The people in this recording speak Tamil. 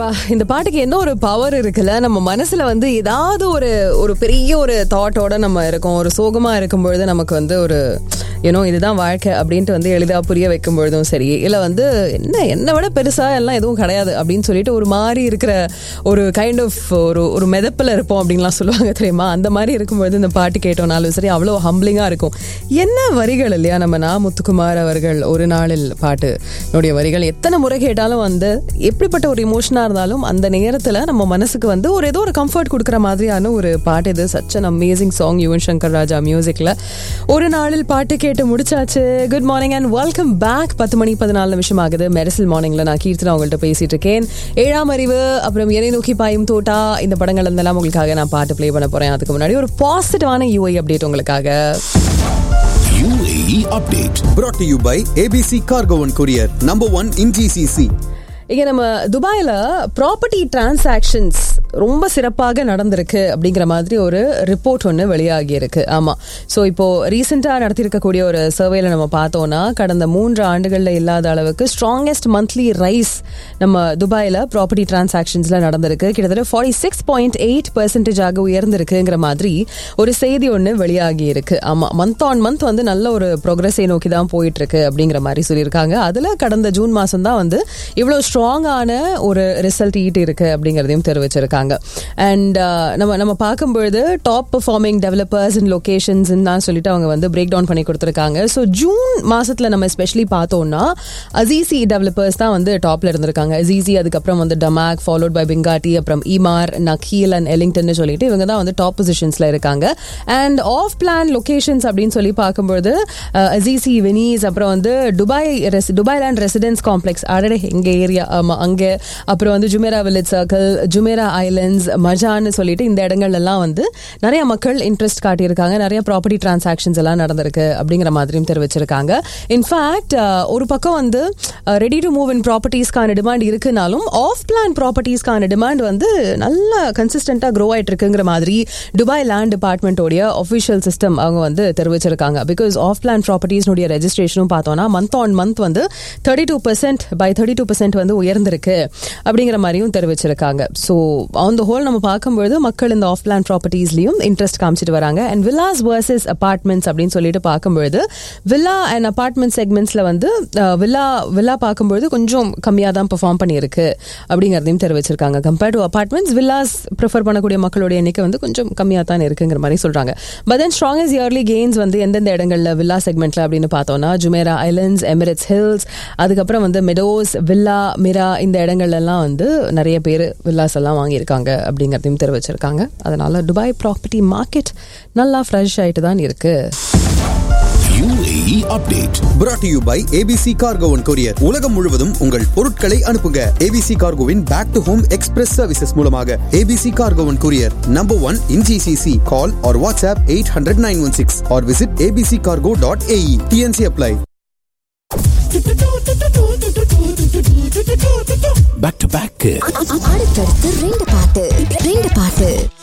பா இந்த பாட்டுக்கு என்ன ஒரு பவர் இருக்குல்ல நம்ம மனசுல வந்து ஏதாவது ஒரு ஒரு பெரிய ஒரு தாட்டோட நம்ம இருக்கோம் ஒரு சோகமா இருக்கும் பொழுது நமக்கு வந்து ஒரு ஏன்னோ இதுதான் வாழ்க்கை அப்படின்ட்டு வந்து எளிதா புரிய வைக்கும் பொழுதும் சரி இல்ல வந்து என்ன என்னை விட பெருசா எல்லாம் எதுவும் கிடையாது அப்படின்னு சொல்லிட்டு ஒரு மாதிரி இருக்கிற ஒரு கைண்ட் ஆஃப் ஒரு ஒரு மிதப்பில் இருப்போம் அப்படின்லாம் சொல்லுவாங்க தெரியுமா அந்த மாதிரி இருக்கும்பொழுது இந்த பாட்டு கேட்டோம்னாலும் சரி அவ்வளோ ஹம்பிளிங்காக இருக்கும் என்ன வரிகள் இல்லையா நம்ம நா முத்துக்குமார் அவர்கள் ஒரு நாளில் பாட்டு என்னுடைய வரிகள் எத்தனை முறை கேட்டாலும் வந்து எப்படிப்பட்ட ஒரு இமோஷனாக இருந்தாலும் அந்த நேரத்தில் நம்ம மனசுக்கு வந்து ஒரு ஏதோ ஒரு கம்ஃபர்ட் கொடுக்குற மாதிரியான ஒரு பாட்டு இது such an amazing song Yuvan Shankar Raja மியூசிக்கில் ஒரு நாளில் பாட்டு கேட்டு முடிச்சாச்சு good morning and welcome back பத்து மணி பதினாலு நிமிஷம் ஆகுது மெரிசல் மார்னிங்ல நான் கீர்த்தனா உங்கள்கிட்ட பேசிட்டு இருக்கேன் ஏழாம் அறிவு அப்புறம் எனை நோக்கி பாயும் தோட்டா இந்த படங்கள் இருந்தெல்லாம் உங்களுக்காக நான் பாட்டு ப்ளே பண்ண போறேன் அதுக்கு முன்னாடி ஒரு பாசிட்டிவான யூஐ அப்டேட் உங்களுக்காக UAE update. brought to you by ABC Cargo and Courier, number one in GCC. இங்க நம்ம துபாயில ப்ராப்பர்ட்டி டிரான்சாக்ஷன்ஸ் ரொம்ப சிறப்பாக நடந்திருக்கு அப்படிங்கிற மாதிரி ஒரு ரிப்போர்ட் ஒன்று வெளியாகி இருக்கு ஆமா ஸோ இப்போ ரீசெண்டாக நடத்தியிருக்கக்கூடிய ஒரு சர்வேல நம்ம பார்த்தோம்னா கடந்த மூன்று ஆண்டுகளில் இல்லாத அளவுக்கு ஸ்ட்ராங்கஸ்ட் மந்த்லி ரைஸ் நம்ம துபாயில ப்ராப்பர்ட்டி டிரான்சாக்ஷன்ஸ்ல நடந்திருக்கு கிட்டத்தட்ட ஃபார்ட்டி சிக்ஸ் பாயிண்ட் எயிட் பர்சன்டேஜாக உயர்ந்திருக்குங்கிற மாதிரி ஒரு செய்தி ஒன்று வெளியாகி இருக்கு ஆமா மந்த் ஆன் மந்த் வந்து நல்ல ஒரு ப்ரோக்ரஸை நோக்கி தான் போயிட்டு இருக்கு அப்படிங்கிற மாதிரி சொல்லியிருக்காங்க அதுல கடந்த ஜூன் மாசம் தான் வந்து இவ்வளவு ஸ்ட்ராங்கான ஒரு ரிசல்ட் ஈட்டு இருக்கு அப்படிங்கிறதையும் தெரிவிச்சிருக்காங்க அண்ட் நம்ம நம்ம பார்க்கும்பொழுது top performing developers and locations தான் சொல்லிட்டு அவங்க வந்து பிரேக் டவுன் பண்ணி கொடுத்துருக்காங்க ஸோ ஜூன் மாசத்துல நம்ம எஸ்பெஷலி பார்த்தோம்னா அசீசி டெவலப்பர்ஸ் தான் வந்து டாப்ல இருந்திருக்காங்க அசீசி அதுக்கப்புறம் வந்து டமாக் ஃபாலோட் பை பிங்காட்டி அப்புறம் இமார் நக்கீல் அண்ட் எலிங்டன் சொல்லிட்டு இவங்க தான் வந்து டாப் பொசிஷன்ஸ்ல இருக்காங்க அண்ட் ஆஃப் பிளான் லொகேஷன்ஸ் அப்படின்னு சொல்லி பார்க்கும்பொழுது அசீசி வெனீஸ் அப்புறம் வந்து துபாய் ரெஸ்- துபாய் லேண்ட் ரெசிடென்ஸ் காம்ப்ளெக்ஸ் அடடே எங்க ஏரியா ஆமா அங்க அப்புறம் வந்து Jumeirah village circle Jumeirah islands மஜான்னு சொல்லிட்டு இந்த இடங்கள் எல்லாம் வந்து நிறைய மக்கள் இன்ட்ரெஸ்ட் காட்டியிருக்காங்க நிறைய ப்ராப்பர்ட்டி டிரான்சாக்ஷன்ஸ் எல்லாம் நடந்திருக்கு அப்படிங்கிற மாதிரியும் தெரிவிச்சிருக்காங்க இன்ஃபேக்ட் ஒரு பக்கம் வந்து ரெடி டு மூவ் இன் ப்ராப்பர்ட்டிஸ்க்கான டிமாண்ட் இருக்குனாலும் ஆஃப் பிளான் ப்ராப்பர்ட்டிஸ்க்கான டிமாண்ட் வந்து நல்ல கன்சிஸ்டண்டா க்ரோ ஆயிட்டு இருக்குங்கிற மாதிரி துபாய் லேண்ட் டிபார்ட்மெண்ட்டோடைய ஒஃபிஷியல் சிஸ்டம் அவங்க வந்து தெரிவிச்சிருக்காங்க பிகாஸ் ஆஃப் பிளான் ப்ராப்பர்ட்டிஸ்னுடைய ரெஜிஸ்ட்ரேஷனும் பார்த்தோம்னா மந்த் ஆன் மந்த் வந்து thirty two percent by thirty two percent வந்து உயர்ந்திருக்கு அப்படிங்கிற மாதிரியும் தெரிவிச்சிருக்காங்க ஸோ ஆன் த ஹோல் நம்ம பார்க்கும்பொழுது மக்கள் இந்த ஆஃப் பிளான் ப்ராப்பர்ட்டிஸ்லயும் இன்ட்ரெஸ்ட் காமிச்சிட்டு வராங்க அண்ட் வில்லாஸ் வர்சஸ் அபார்ட்மெண்ட்ஸ் அப்படின்னு சொல்லிட்டு பார்க்கும்பொழுது வில்லா அண்ட் அபார்ட்மெண்ட் செக்மெண்ட்ஸ்ல வந்து வில்லா வில்லா பார்க்கும்பொழுது கொஞ்சம் கம்மியாக தான் பெர்ஃபார்ம் பண்ணியிருக்கு அப்படிங்கிறதையும் தெரிவிச்சிருக்காங்க compared to apartments villas prefer பண்ணக்கூடிய மக்களுடைய எண்ணிக்கை வந்து கொஞ்சம் கம்மியாக தான் இருக்குங்கிற மாதிரி சொல்றாங்க but then strongest yearly gains வந்து எந்தெந்த இடங்கள்ல வில்லா செக்மெண்ட்ல அப்படின்னு பார்த்தோம்னா ஜுமேரா ஐலண்ட்ஸ் எமிரேட்ஸ் ஹில்ஸ் அதுக்கப்புறம் வந்து மெடோஸ் வில்லா மிரா இந்த இடங்கள்ல எல்லாம் வந்து நிறைய பேர் வில்லாஸ் எல்லாம் வாங்கியிருக்காங்க அப்படிங்கிறதையும் தெரிவிச்சிருக்காங்க அதனால துபாய் ப்ராப்பர்ட்டி மார்க்கெட் நல்லா ஃப்ரெஷ் ஆயிட்டு தான் இருக்கு UAE update. brought to you by ABC Cargo and Courier. உலகம் முழுவதும் உங்கள் பொருட்களை அனுப்புங்க ABC Cargoவின் back to home express services மூலமாக ABC Cargo and Courier, number one in GCC. Call or WhatsApp 800 916 or visit abccargo.ae. TNC apply. Back to back. அடுத்தடுத்து ரெண்டு பாட்டு ரெண்டு பாட்டு